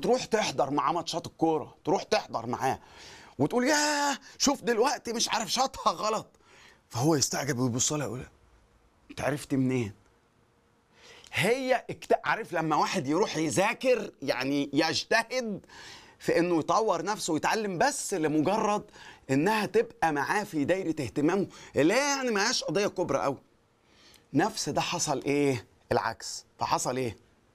تروح تحضر معاه ماتشات الكوره تروح تحضر معاه وتقول ياه شوف دلوقتي مش عارف شاطها غلط فهو يستعجب ويبص لها يقول انت عرفت منين هي اكت... عارف لما واحد يروح يذاكر يعني يجتهد في انه يطور نفسه ويتعلم بس لمجرد انها تبقى معاه في دايره اهتمامه اللي هي يعني ما هياش قضيه كبرى قوي نفس ده حصل ايه العكس فحصل ايه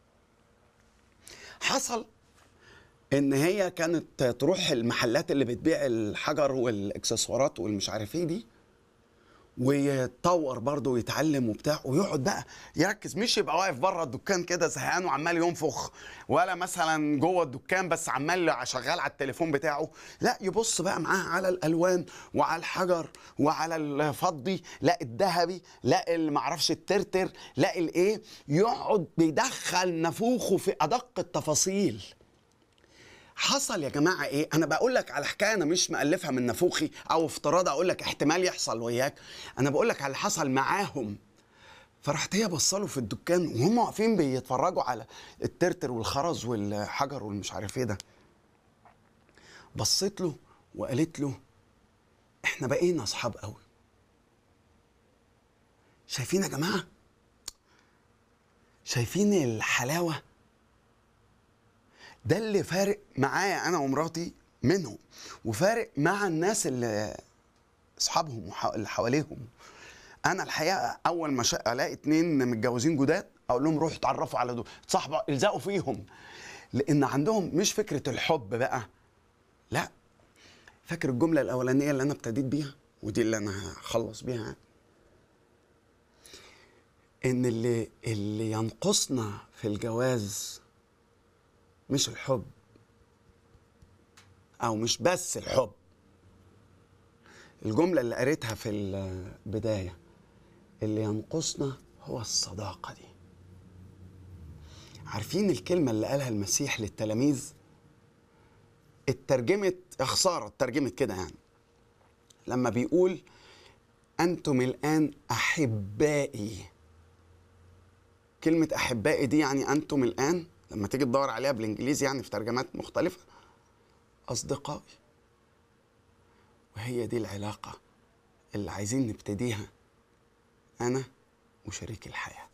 حصل ان هي كانت تروح المحلات اللي بتبيع الحجر والاكسسوارات والمش عارف ايه دي ويتطور برضه ويتعلم وبتاع ويقعد بقى يركز مش يبقى واقف بره الدكان كده زهقان وعمال ينفخ ولا مثلا جوه الدكان بس عمال شغال على التليفون بتاعه لا يبص بقى معاه على الالوان وعلى الحجر وعلى الفضي لا الذهبي لا اللي معرفش الترتر لا الايه يقعد بيدخل نفوخه في ادق التفاصيل حصل يا جماعه ايه انا بقول لك على حكايه انا مش مالفها من نافوخي او افتراض اقول لك احتمال يحصل وياك انا بقول لك على اللي حصل معاهم فرحت هي بصله في الدكان وهم واقفين بيتفرجوا على الترتر والخرز والحجر والمش عارف ايه ده بصيت له وقالت له احنا بقينا اصحاب قوي شايفين يا جماعه شايفين الحلاوه ده اللي فارق معايا انا ومراتي منهم وفارق مع الناس اللي اصحابهم اللي حواليهم انا الحقيقه اول ما شا... الاقي اتنين متجوزين جداد اقول لهم روحوا اتعرفوا على دول تصاحبوا الزقوا فيهم لان عندهم مش فكره الحب بقى لا فاكر الجمله الاولانيه اللي انا ابتديت بيها ودي اللي انا هخلص بيها ان اللي اللي ينقصنا في الجواز مش الحب او مش بس الحب الجمله اللي قريتها في البدايه اللي ينقصنا هو الصداقه دي عارفين الكلمه اللي قالها المسيح للتلاميذ اترجمت يا خساره اترجمت كده يعني لما بيقول انتم الان احبائي كلمه احبائي دي يعني انتم الان لما تيجي تدور عليها بالانجليزي يعني في ترجمات مختلفه اصدقائي وهي دي العلاقه اللي عايزين نبتديها انا وشريك الحياه